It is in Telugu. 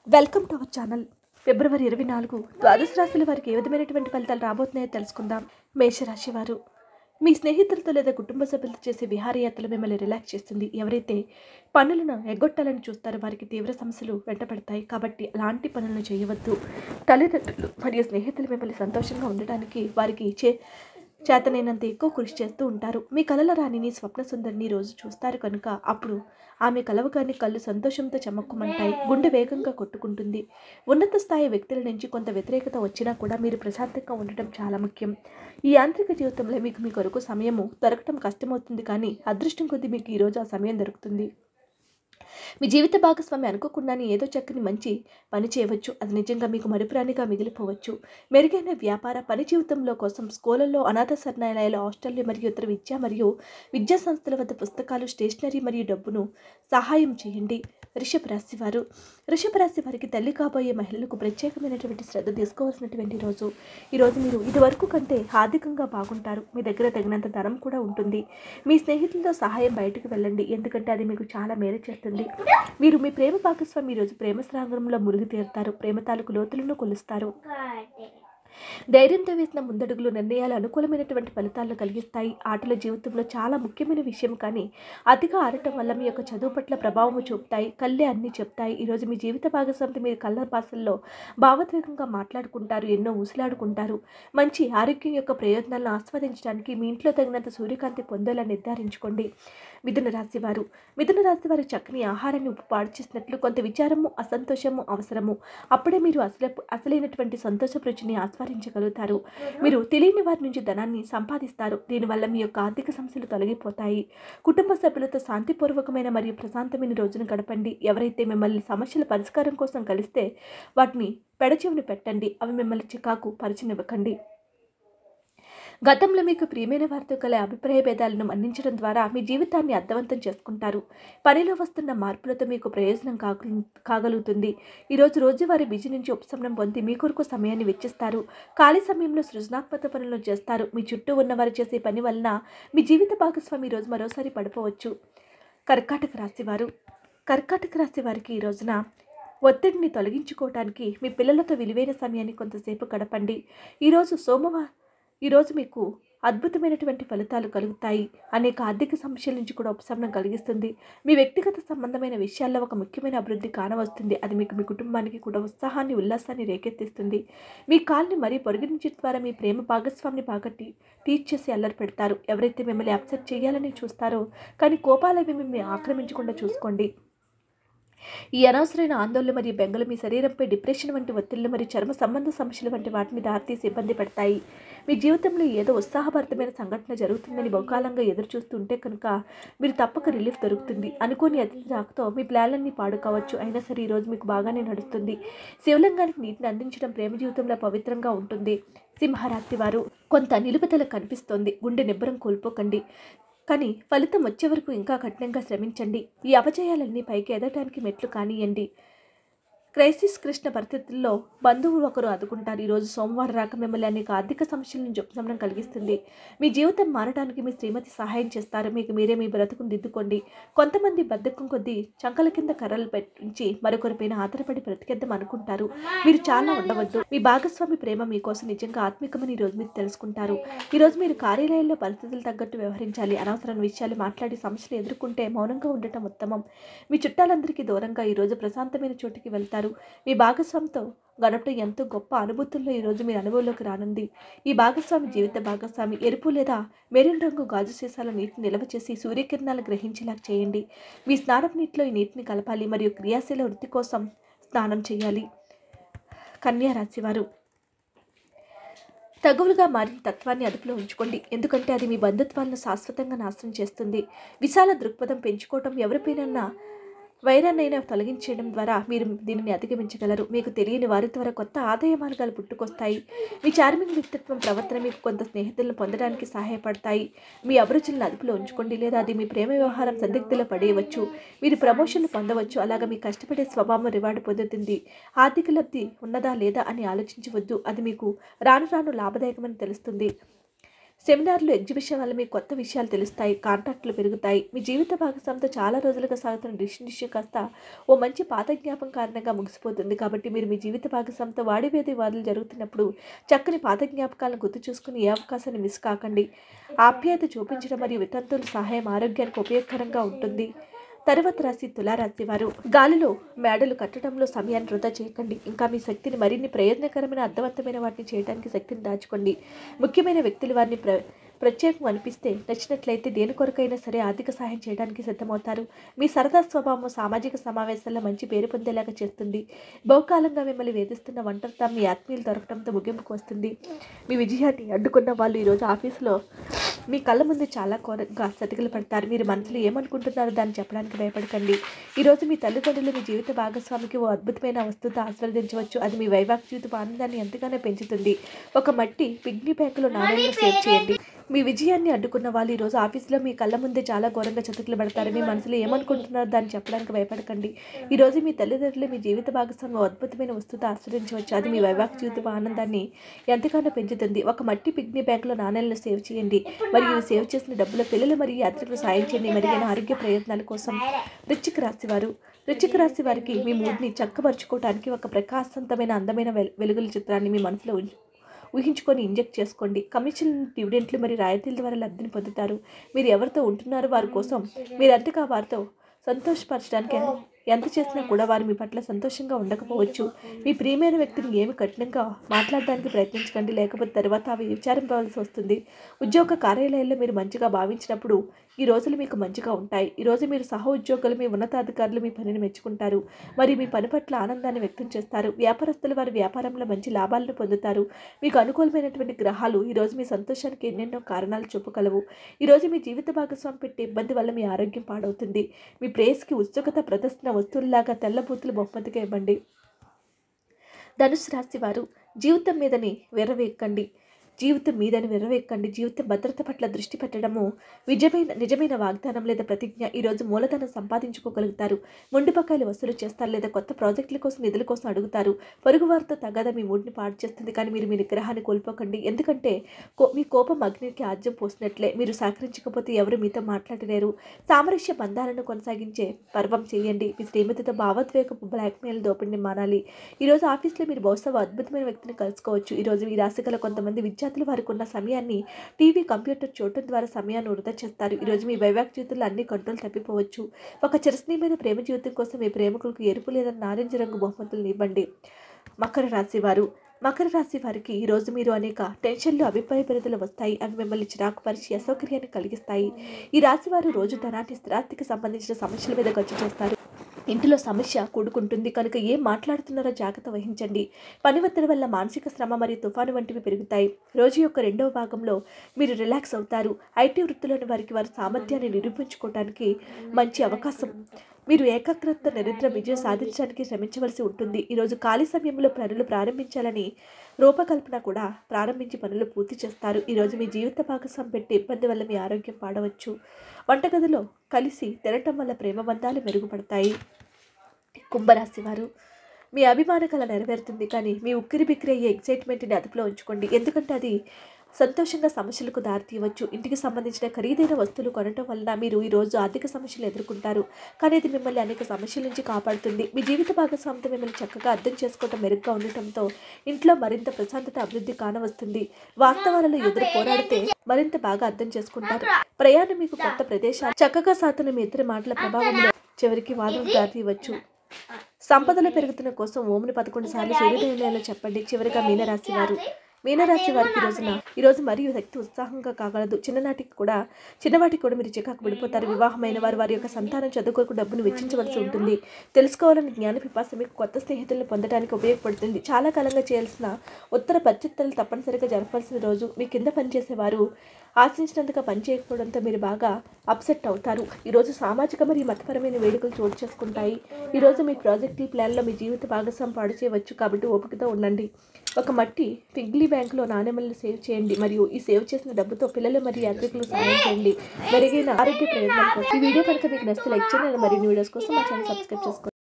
వెల్కమ్ టు అవర్ ఛానల్ ఫిబ్రవరి ఇరవై నాలుగు ద్వాదశ రాశుల వారికి ఏ విధమైనటువంటి ఫలితాలు రాబోతున్నాయో తెలుసుకుందాం మేషరాశి వారు మీ స్నేహితులతో లేదా కుటుంబ సభ్యులతో చేసే విహారయాత్రలు మిమ్మల్ని రిలాక్స్ చేస్తుంది ఎవరైతే పనులను ఎగ్గొట్టాలని చూస్తారో వారికి తీవ్ర సమస్యలు వెంటపడతాయి కాబట్టి అలాంటి పనులను చేయవద్దు తల్లిదండ్రులు మరియు స్నేహితులు మిమ్మల్ని సంతోషంగా ఉండడానికి వారికి చే చేతనైనంత ఎక్కువ కృషి చేస్తూ ఉంటారు మీ కలల రాణిని స్వప్న సుందరిని రోజు చూస్తారు కనుక అప్పుడు ఆమె కలవగానే కళ్ళు సంతోషంతో చెమక్కుమంటాయి గుండె వేగంగా కొట్టుకుంటుంది ఉన్నత స్థాయి వ్యక్తుల నుంచి కొంత వ్యతిరేకత వచ్చినా కూడా మీరు ప్రశాంతంగా ఉండటం చాలా ముఖ్యం ఈ యాంత్రిక జీవితంలో మీకు మీ కొరకు సమయము దొరకటం కష్టమవుతుంది కానీ అదృష్టం కొద్దీ మీకు ఈరోజు ఆ సమయం దొరుకుతుంది మీ జీవిత భాగస్వామి అనుకోకుండానే ఏదో చక్కని మంచి పని చేయవచ్చు అది నిజంగా మీకు మరుపురానిగా మిగిలిపోవచ్చు మెరుగైన వ్యాపార పని జీవితంలో కోసం స్కూళ్ళల్లో అనాథ శరణాలయాలు హాస్టళ్లు మరియు ఇతర విద్య మరియు విద్యా సంస్థల వద్ద పుస్తకాలు స్టేషనరీ మరియు డబ్బును సహాయం చేయండి వృషభ రాశి వారు వృషభ రాశి వారికి తల్లి కాబోయే మహిళలకు ప్రత్యేకమైనటువంటి శ్రద్ధ తీసుకోవాల్సినటువంటి రోజు ఈరోజు మీరు ఇదివరకు కంటే ఆర్థికంగా బాగుంటారు మీ దగ్గర తగినంత ధనం కూడా ఉంటుంది మీ స్నేహితులతో సహాయం బయటకు వెళ్ళండి ఎందుకంటే అది మీకు చాలా మేలు చేస్తుంది మీరు మీ ప్రేమ భాగస్వామి ఈరోజు ప్రేమ సాగరంలో మునిగి తీరుతారు ప్రేమ తాలూకు లోతులను కొలుస్తారు ధైర్యంతో వేసిన ముందడుగులు నిర్ణయాలు అనుకూలమైనటువంటి ఫలితాలను కలిగిస్తాయి ఆటల జీవితంలో చాలా ముఖ్యమైన విషయం కానీ అతిగా ఆడటం వల్ల మీ యొక్క చదువు పట్ల ప్రభావం చూపుతాయి కళ్ళే అన్నీ చెప్తాయి ఈరోజు మీ జీవిత భాగస్వామితో మీరు కళ్ళ భాషల్లో భావోద్వేగంగా మాట్లాడుకుంటారు ఎన్నో ఊసులాడుకుంటారు మంచి ఆరోగ్యం యొక్క ప్రయోజనాలను ఆస్వాదించడానికి మీ ఇంట్లో తగినంత సూర్యకాంతి పొందేలా నిర్ధారించుకోండి మిథున రాశి వారు మిథున రాశి వారు చక్కని ఆహారాన్ని ఉప్పు పాడు చేసినట్లు కొంత విచారము అసంతోషము అవసరము అప్పుడే మీరు అసలు అసలైనటువంటి సంతోష రుచిని ఆస్వాదించగలుగుతారు మీరు తెలియని వారి నుంచి ధనాన్ని సంపాదిస్తారు దీనివల్ల మీ యొక్క ఆర్థిక సమస్యలు తొలగిపోతాయి కుటుంబ సభ్యులతో శాంతిపూర్వకమైన మరియు ప్రశాంతమైన రోజును గడపండి ఎవరైతే మిమ్మల్ని సమస్యల పరిష్కారం కోసం కలిస్తే వాటిని పెడచెవిని పెట్టండి అవి మిమ్మల్ని చికాకు పరిచనివ్వకండి గతంలో మీకు ప్రియమైన వారితో కల అభిప్రాయ భేదాలను మన్నించడం ద్వారా మీ జీవితాన్ని అర్థవంతం చేసుకుంటారు పనిలో వస్తున్న మార్పులతో మీకు ప్రయోజనం కాగలు కాగలుగుతుంది ఈరోజు రోజువారీ బిజీ నుంచి ఉపశమనం పొంది మీ కొరకు సమయాన్ని వెచ్చిస్తారు ఖాళీ సమయంలో సృజనాత్మక పనులు చేస్తారు మీ చుట్టూ ఉన్నవారు చేసే పని వలన మీ జీవిత భాగస్వామి ఈరోజు మరోసారి పడిపోవచ్చు కర్కాటక రాశి వారు కర్కాటక రాశి వారికి ఈ రోజున ఒత్తిడిని తొలగించుకోవటానికి మీ పిల్లలతో విలువైన సమయాన్ని కొంతసేపు గడపండి ఈరోజు సోమవారం ఈరోజు మీకు అద్భుతమైనటువంటి ఫలితాలు కలుగుతాయి అనేక ఆర్థిక సమస్యల నుంచి కూడా ఉపశమనం కలిగిస్తుంది మీ వ్యక్తిగత సంబంధమైన విషయాల్లో ఒక ముఖ్యమైన అభివృద్ధి కానవస్తుంది అది మీకు మీ కుటుంబానికి కూడా ఉత్సాహాన్ని ఉల్లాసాన్ని రేకెత్తిస్తుంది మీ కాల్ని మరీ పొరిగించడం ద్వారా మీ ప్రేమ భాగస్వామిని బాగా టీ టీచ్ చేసి అల్లరి పెడతారు ఎవరైతే మిమ్మల్ని అప్సెట్ చేయాలని చూస్తారో కానీ కోపాలవి మిమ్మల్ని ఆక్రమించకుండా చూసుకోండి ఈ అనవసరమైన ఆందోళన మరియు బెంగలు మీ శరీరంపై డిప్రెషన్ వంటి ఒత్తిళ్లు మరియు చర్మ సంబంధ సమస్యలు వంటి వాటిని దారితీసి ఇబ్బంది పెడతాయి మీ జీవితంలో ఏదో ఉత్సాహభరితమైన సంఘటన జరుగుతుందని బహుకాలంగా ఎదురు చూస్తుంటే కనుక మీరు తప్పక రిలీఫ్ దొరుకుతుంది అనుకోని అతిథి రాకతో మీ ప్లాన్లన్నీ పాడుకోవచ్చు అయినా సరే ఈరోజు మీకు బాగానే నడుస్తుంది శివలింగానికి నీటిని అందించడం ప్రేమ జీవితంలో పవిత్రంగా ఉంటుంది సింహరాత్రి వారు కొంత నిలుపుదల కనిపిస్తోంది గుండె నిబ్బరం కోల్పోకండి కానీ ఫలితం వచ్చే వరకు ఇంకా కఠినంగా శ్రమించండి ఈ అపజయాలన్నీ పైకి ఎదగటానికి మెట్లు కానియండి క్రైసిస్ కృష్ణ పరిస్థితుల్లో బంధువులు ఒకరు అదుకుంటారు ఈరోజు సోమవారం రాక మిమ్మల్ని అనేక ఆర్థిక సమస్యల నుంచి ఉపశమనం కలిగిస్తుంది మీ జీవితం మారడానికి మీ శ్రీమతి సహాయం చేస్తారు మీకు మీరే మీ బ్రతుకును దిద్దుకోండి కొంతమంది బద్ధకం కొద్దీ చంకల కింద కర్రలు పెట్టి మరొకరిపైన ఆధారపడి బ్రతికేద్దాం అనుకుంటారు మీరు చాలా ఉండవద్దు మీ భాగస్వామి ప్రేమ మీకోసం నిజంగా ఆత్మికమని ఈరోజు మీరు తెలుసుకుంటారు ఈరోజు మీరు కార్యాలయంలో పరిస్థితులు తగ్గట్టు వ్యవహరించాలి అనవసరమైన విషయాలు మాట్లాడి సమస్యలు ఎదుర్కొంటే మౌనంగా ఉండటం ఉత్తమం మీ చుట్టాలందరికీ దూరంగా ఈరోజు ప్రశాంతమైన చోటికి వెళ్తారు మీ భాగస్వామితో గడపడం ఎంతో గొప్ప అనుభూతుల్లో ఈరోజు మీరు అనుభవంలోకి రానుంది ఈ భాగస్వామి జీవిత భాగస్వామి ఎరుపు లేదా మెరూన్ రంగు గాజు సీసాల నీటిని నిల్వ చేసి సూర్యకిరణాలు గ్రహించేలా చేయండి మీ స్నానపు నీటిలో ఈ నీటిని కలపాలి మరియు క్రియాశీల వృత్తి కోసం స్నానం చేయాలి కన్యా రాశివారు తగువులుగా మారిన తత్వాన్ని అదుపులో ఉంచుకోండి ఎందుకంటే అది మీ బంధుత్వాలను శాశ్వతంగా నాశనం చేస్తుంది విశాల దృక్పథం పెంచుకోవటం ఎవరిపైనన్నా వైరాన్నైనా తొలగించడం ద్వారా మీరు దీనిని అధిగమించగలరు మీకు తెలియని వారి ద్వారా కొత్త ఆదాయ మార్గాలు పుట్టుకొస్తాయి మీ చార్మింగ్ వ్యక్తిత్వం ప్రవర్తన మీకు కొంత స్నేహితులను పొందడానికి సహాయపడతాయి మీ అభిరుచులను అదుపులో ఉంచుకోండి లేదా అది మీ ప్రేమ వ్యవహారం సందిగ్ధలో పడేయవచ్చు మీరు ప్రమోషన్లు పొందవచ్చు అలాగా మీ కష్టపడే స్వభావం రివార్డు పొందుతుంది ఆర్థిక లబ్ధి ఉన్నదా లేదా అని ఆలోచించవద్దు అది మీకు రాను రాను లాభదాయకమని తెలుస్తుంది సెమినార్లు ఎగ్జిబిషన్ వల్ల మీకు కొత్త విషయాలు తెలుస్తాయి కాంటాక్ట్లు పెరుగుతాయి మీ జీవిత భాగస్వామితో చాలా రోజులుగా సాగుతున్న డిషన్ డిషన్ కాస్త ఓ మంచి పాత జ్ఞాపం కారణంగా ముగిసిపోతుంది కాబట్టి మీరు మీ జీవిత భాగస్వామితో వాడివేది వాదులు జరుగుతున్నప్పుడు చక్కని పాత జ్ఞాపకాలను గుర్తు చూసుకుని ఏ అవకాశాన్ని మిస్ కాకండి ఆప్యాయత చూపించడం మరియు వితంతువుల సహాయం ఆరోగ్యానికి ఉపయోగకరంగా ఉంటుంది తర్వాత రాశి తులారాశి వారు గాలిలో మేడలు కట్టడంలో సమయాన్ని వృధా చేయకండి ఇంకా మీ శక్తిని మరిన్ని ప్రయోజనకరమైన అర్థవంతమైన వాటిని చేయడానికి శక్తిని దాచుకోండి ముఖ్యమైన వ్యక్తులు వారిని ప్ర ప్రత్యేకం అనిపిస్తే నచ్చినట్లయితే దేని కొరకైనా సరే ఆర్థిక సహాయం చేయడానికి సిద్ధమవుతారు మీ సరదా స్వభావం సామాజిక సమావేశాల్లో మంచి పేరు పొందేలాగా చేస్తుంది బహుకాలంగా మిమ్మల్ని వేధిస్తున్న ఒంటరితా మీ ఆత్మీయులు దొరకడంతో ముగింపుకు వస్తుంది మీ విజయాన్ని అడ్డుకున్న వాళ్ళు ఈరోజు ఆఫీసులో మీ కళ్ళ ముందు చాలా కోరగా సతికిలు పడతారు మీరు మనసులో ఏమనుకుంటున్నారో దాన్ని చెప్పడానికి భయపడకండి ఈరోజు మీ తల్లిదండ్రులు మీ జీవిత భాగస్వామికి ఓ అద్భుతమైన వస్తువుతో ఆస్వాదించవచ్చు అది మీ వైవాహిక జీవిత ఆనందాన్ని ఎంతగానో పెంచుతుంది ఒక మట్టి పిగ్నీ బ్యాంకులో నాణ్యాలను సేవ్ చేయండి మీ విజయాన్ని అడ్డుకున్న వాళ్ళు ఈరోజు ఆఫీసులో మీ కళ్ళ ముందే చాలా ఘోరంగా చతుకులు పడతారు మీ మనసులో ఏమనుకుంటున్నారో దాన్ని చెప్పడానికి భయపడకండి ఈరోజు మీ తల్లిదండ్రులు మీ జీవిత భాగస్వామి ఓ అద్భుతమైన వస్తువుతో ఆస్వాదించవచ్చు అది మీ వైవాహిక జీవిత ఆనందాన్ని ఎంతగానో పెంచుతుంది ఒక మట్టి పిగ్నీ బ్యాంకులో నాణ్యాలను సేవ్ చేయండి మరియు ఇవి సేవ్ చేసిన డబ్బుల పిల్లలు మరియు యాత్రికులు సాయం చేయండి మెరుగైన ఆరోగ్య ప్రయత్నాల కోసం వృశ్చిక రాశి వారు వృశ్చిక రాశి వారికి మీ మూడ్ని చక్కబరుచుకోవడానికి ఒక ప్రకాశవంతమైన అందమైన వెల్- వెలుగుల చిత్రాన్ని మీ మనసులో ఉంచు ఊహించుకొని ఇంజెక్ట్ చేసుకోండి కమిషన్ డివిడెంట్లు మరియు రాయితీల ద్వారా లబ్ధిని పొందుతారు మీరు ఎవరితో ఉంటున్నారో వారి కోసం మీరు అంతగా వారితో సంతోషపరచడానికి ఎంత చేసినా కూడా వారు మీ పట్ల సంతోషంగా ఉండకపోవచ్చు మీ ప్రియమైన వ్యక్తిని ఏమి కఠినంగా మాట్లాడడానికి ప్రయత్నించకండి లేకపోతే తర్వాత అవి విచారింపవలసి వస్తుంది ఉద్యోగ కార్యాలయాల్లో మీరు మంచిగా భావించినప్పుడు ఈ రోజులు మీకు మంచిగా ఉంటాయి ఈ రోజు మీరు సహ ఉద్యోగులు మీ ఉన్నతాధికారులు మీ పనిని మెచ్చుకుంటారు మరియు మీ పని పట్ల ఆనందాన్ని వ్యక్తం చేస్తారు వ్యాపారస్తులు వారి వ్యాపారంలో మంచి లాభాలను పొందుతారు మీకు అనుకూలమైనటువంటి గ్రహాలు ఈ రోజు మీ సంతోషానికి ఎన్నెన్నో కారణాలు చూపగలవు ఈ రోజు మీ జీవిత భాగస్వామి పెట్టే ఇబ్బంది వల్ల మీ ఆరోగ్యం పాడవుతుంది మీ ప్రేయస్కి ఉత్సుకత ప్రదర్శన వస్తువుల్లాగా తెల్లబూతులు బహుమతిగా ఇవ్వండి ధనుసు రాశి వారు జీవితం మీదని విర్రవేక్కండి జీవితం మీదని విర్రవేక్కండి జీవిత భద్రత పట్ల దృష్టి పెట్టడము నిజమైన నిజమైన వాగ్దానం లేదా ప్రతిజ్ఞ ఈరోజు మూలధనం సంపాదించుకోగలుగుతారు మొండి బకాయిలు వసూలు చేస్తారు లేదా కొత్త ప్రాజెక్టుల కోసం నిధుల కోసం అడుగుతారు పొరుగువారితో తగద మీ మూడ్ని పాడు చేస్తుంది కానీ మీరు మీ నిగ్రహాన్ని కోల్పోకండి ఎందుకంటే కో మీ కోపం అగ్నికి ఆజ్యం పోసినట్లే మీరు సహకరించకపోతే ఎవరు మీతో మాట్లాడలేరు సామరస్య బంధాలను కొనసాగించే పర్వం చేయండి మీ శ్రీమతితో భావోద్వేగపు బ్లాక్మెయిల్ దోపిడిని మానాలి ఈరోజు ఆఫీస్లో మీరు బహుశా ఓ అద్భుతమైన వ్యక్తిని కలుసుకోవచ్చు ఈరోజు ఈ రాశి గల కొంతమంది విద్యార్థులు వారికి ఉన్న సమయాన్ని టీవీ కంప్యూటర్ చూడటం ద్వారా సమయాన్ని వృధా చేస్తారు ఈరోజు మీ వైవాహిక జీవితంలో అన్ని కంట్రోల్ తప్పిపోవచ్చు ఒక చిరస్నీయమైన ప్రేమ జీవితం కోసం మీ ప్రేమికులకు ఎరుపు లేదా నారింజ రంగు బహుమతులను ఇవ్వండి మకర రాశి వారు మకర రాశి వారికి ఈరోజు మీరు అనేక టెన్షన్లు అభిప్రాయ పరిధులు వస్తాయి అవి మిమ్మల్ని చిరాకు పరిచి అసౌకర్యాన్ని కలిగిస్తాయి ఈ రాశి వారు రోజు ధనాన్ని స్థిరాస్తికి సంబంధించిన సమస్యల మీద ఖర్చు చేస్తారు ఇంటిలో సమస్య కూడుకుంటుంది కనుక ఏం మాట్లాడుతున్నారో జాగ్రత్త వహించండి పని ఒత్తిడి వల్ల మానసిక శ్రమ మరియు తుఫాను వంటివి పెరుగుతాయి రోజు యొక్క రెండవ భాగంలో మీరు రిలాక్స్ అవుతారు ఐటీ వృత్తిలోని వారికి వారి సామర్థ్యాన్ని నిరూపించుకోవడానికి మంచి అవకాశం మీరు ఏకాగ్రత నిరంతరం విజయం సాధించడానికి శ్రమించవలసి ఉంటుంది ఈరోజు ఖాళీ సమయంలో పనులు ప్రారంభించాలని రూపకల్పన కూడా ప్రారంభించి పనులు పూర్తి చేస్తారు ఈరోజు మీ జీవిత భాగస్వామి పెట్టే ఇబ్బంది వల్ల మీ ఆరోగ్యం పాడవచ్చు వంటగదిలో కలిసి తినటం వల్ల ప్రేమ బంధాలు మెరుగుపడతాయి కుంభరాశి వారు మీ అభిమాన కళ నెరవేరుతుంది కానీ మీ ఉక్కిరి బిక్కిరి అయ్యే ఎగ్జైట్మెంట్ని అదుపులో ఉంచుకోండి ఎందుకంటే అది సంతోషంగా సమస్యలకు దారితీయవచ్చు ఇంటికి సంబంధించిన ఖరీదైన వస్తువులు కొనటం వలన మీరు ఈ రోజు ఆర్థిక సమస్యలు ఎదుర్కొంటారు కానీ ఇది మిమ్మల్ని అనేక సమస్యల నుంచి కాపాడుతుంది మీ జీవిత భాగస్వామితో మిమ్మల్ని చక్కగా అర్థం చేసుకోవటం మెరుగ్గా ఉండటంతో ఇంట్లో మరింత ప్రశాంతత అభివృద్ధి కానవస్తుంది వాస్తవాలలో ఎదురు పోరాడితే మరింత బాగా అర్థం చేసుకుంటారు ప్రయాణం మీకు కొత్త ప్రదేశాలు చక్కగా సాతున్న మీ ఇద్దరి మాటల ప్రభావంలో చివరికి వాదం దారితీయవచ్చు సంపదలు పెరుగుతున్న కోసం ఓముని పదకొండు సార్లు సూర్యోదయంలో చెప్పండి చివరిగా మీనరాశి వారు మీనరాశి వారికి ఈ రోజున ఈ రోజు మరియు శక్తి ఉత్సాహంగా కాగలదు చిన్ననాటికి కూడా చిన్నవాటికి కూడా మీరు చికాకు పడిపోతారు వివాహమైన వారు వారి యొక్క సంతానం చదువుకోకు డబ్బును వెచ్చించవలసి ఉంటుంది తెలుసుకోవాలని జ్ఞాన పిపాస మీకు కొత్త స్నేహితులను పొందడానికి ఉపయోగపడుతుంది చాలా కాలంగా చేయాల్సిన ఉత్తర పచ్చిత్తలు తప్పనిసరిగా జరపాల్సిన రోజు మీ కింద పనిచేసేవారు ఆశించినంతగా పనిచేయకపోవడంతో మీరు బాగా అప్సెట్ అవుతారు ఈరోజు సామాజిక మరియు మతపరమైన వేడుకలు చోటు చేసుకుంటాయి ఈరోజు మీ ప్రాజెక్టుల ప్లాన్లో మీ జీవిత భాగస్వామి పాడు చేయవచ్చు కాబట్టి ఓపికతో ఉండండి ఒక మట్టి పిగ్లీ బ్యాంకులో నాణ్యమలను సేవ్ చేయండి మరియు ఈ సేవ్ చేసిన డబ్బుతో పిల్లలు మరియు యాత్రికులు సహాయం చేయండి మెరుగైన ఆరోగ్య ప్రయోజనాల కోసం ఈ వీడియో కనుక మీకు నచ్చితే లైక్ చేయండి మరియు వీడియోస్ కోసం మా ఛానల్ సబ్స్క్రైబ్ చేసుకోండి